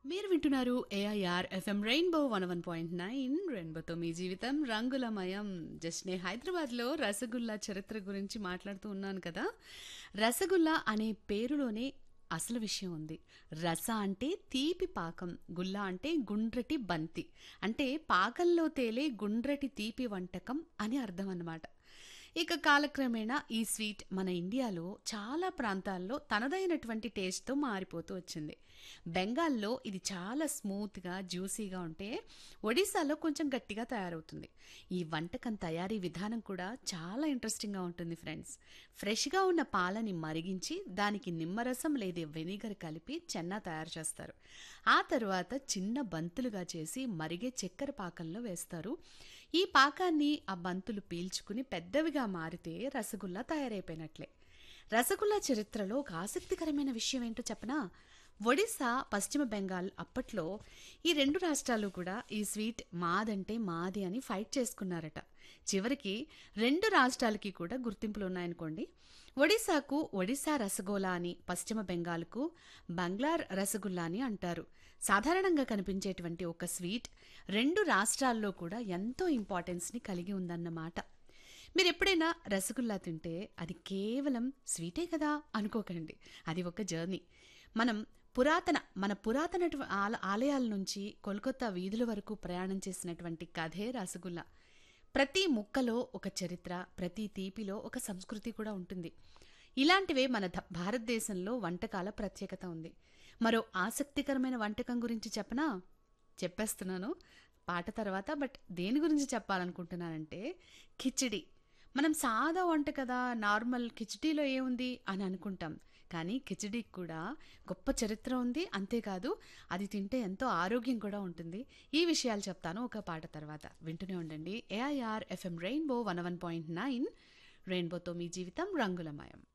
మీరు వింటున్నారు AIR FM rainbow one one point nine రెయిన్బోతో మీ జీవితం రంగులమయం జస్ట్ నే హైదరాబాద్లో రసగుల్లా చరిత్ర గురించి మాట్లాడుతూ ఉన్నాను కదా రసగుల్లా అనే పేరులోనే అసలు విషయం ఉంది రస అంటే తీపి పాకం గుల్లా అంటే గుండ్రటి బంతి అంటే పాకంలో తేలే గుండ్రటి తీపి వంటకం అని అర్థం అన్నమాట ఇక కాలక్రమేణా ఈ స్వీట్ మన ఇండియాలో చాలా ప్రాంతాల్లో తనదైనటువంటి టేస్ట్తో మారిపోతూ వచ్చింది బెంగాల్లో ఇది చాలా స్మూత్గా జ్యూసీగా ఉంటే ఒడిశాలో కొంచెం గట్టిగా తయారవుతుంది ఈ వంటకం తయారీ విధానం కూడా చాలా ఇంట్రెస్టింగ్గా ఉంటుంది ఫ్రెండ్స్ ఫ్రెష్గా ఉన్న పాలని మరిగించి దానికి నిమ్మరసం లేదా వెనిగర్ కలిపి చెన్నా తయారు చేస్తారు ఆ తర్వాత చిన్న బంతులుగా చేసి మరిగే చక్కెర పాకంలో వేస్తారు ఈ పాకాన్ని ఆ బంతులు పీల్చుకుని పెద్దవిగా మారితే రసగుల్లా తయారైపోయినట్లే రసగుల్లా చరిత్రలో ఒక ఆసక్తికరమైన విషయం ఏంటో చెప్పనా ఒడిశా పశ్చిమ బెంగాల్ అప్పట్లో ఈ రెండు రాష్ట్రాలు కూడా ఈ స్వీట్ మాదంటే మాది అని ఫైట్ చేసుకున్నారట చివరికి రెండు రాష్ట్రాలకి కూడా గుర్తింపులు ఉన్నాయనుకోండి ఒడిశాకు ఒడిశా రసగోలా అని పశ్చిమ బెంగాల్కు బంగ్లార్ రసగుల్లా అని అంటారు సాధారణంగా కనిపించేటువంటి ఒక స్వీట్ రెండు రాష్ట్రాల్లో కూడా ఎంతో ఇంపార్టెన్స్ని కలిగి ఉందన్నమాట మీరు ఎప్పుడైనా రసగుల్లా తింటే అది కేవలం స్వీటే కదా అనుకోకండి అది ఒక జర్నీ మనం పురాతన మన పురాతన ఆలయాల నుంచి కోల్కతా వీధుల వరకు ప్రయాణం చేసినటువంటి కథే రసగుల్లా ప్రతి ముక్కలో ఒక చరిత్ర ప్రతి తీపిలో ఒక సంస్కృతి కూడా ఉంటుంది ఇలాంటివే మన ధ- భారతదేశంలో వంటకాల ప్రత్యేకత ఉంది మరో ఆసక్తికరమైన వంటకం గురించి చెప్పనా చెప్పేస్తున్నాను పాట తర్వాత బట్ దేని గురించి చెప్పాలనుకుంటున్నానంటే కిచిడి మనం సాదా వంట కదా నార్మల్ కిచిడీలో ఏముంది అని అనుకుంటాం కానీ కిచిడీకి కూడా గొప్ప చరిత్ర ఉంది అంతేకాదు అది తింటే ఎంతో ఆరోగ్యం కూడా ఉంటుంది ఈ విషయాలు చెప్తాను ఒక పాట తర్వాత వింటూనే ఉండండి AIR FM rainbow one one point nine రెయిన్బోతో మీ జీవితం రంగులమయం